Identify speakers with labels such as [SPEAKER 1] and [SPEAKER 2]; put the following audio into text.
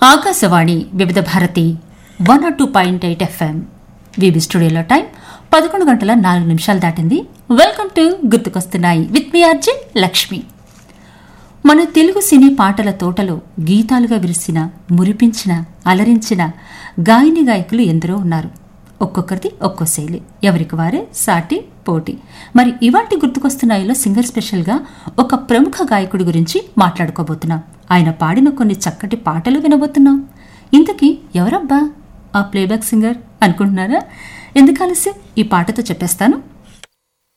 [SPEAKER 1] Akashvani Vividh Bharati one nought two point eight FM VB స్టూడియోలో time పదకొండు గంటల నాలుగు నిమిషాలు దాటింది వెల్కమ్ టు గుర్తుకొస్తున్నాయి విత్ మీ ఆర్జే లక్ష్మి మన తెలుగు సినీ పాటల తోటలో గీతాలుగా విరిసిన మురిపించిన అలరించిన గాయని గాయకులు ఎందరో ఉన్నారు ఒక్కొక్కరిది ఒక్కో శైలి ఎవరికి వారే సాటి పోటీ మరి ఇవాటి గుర్తుకొస్తున్నాయిలో సింగర్ స్పెషల్గా ఒక ప్రముఖ గాయకుడి గురించి మాట్లాడుకోబోతున్నాం ఆయన పాడిన కొన్ని చక్కటి పాటలు వినబోతున్నాం ఇంతకీ ఎవరబ్బా ఆ ప్లేబ్యాక్ సింగర్ అనుకుంటున్నారా ఎందుకు ఆలస్యం ఈ పాటతో చెప్పేస్తాను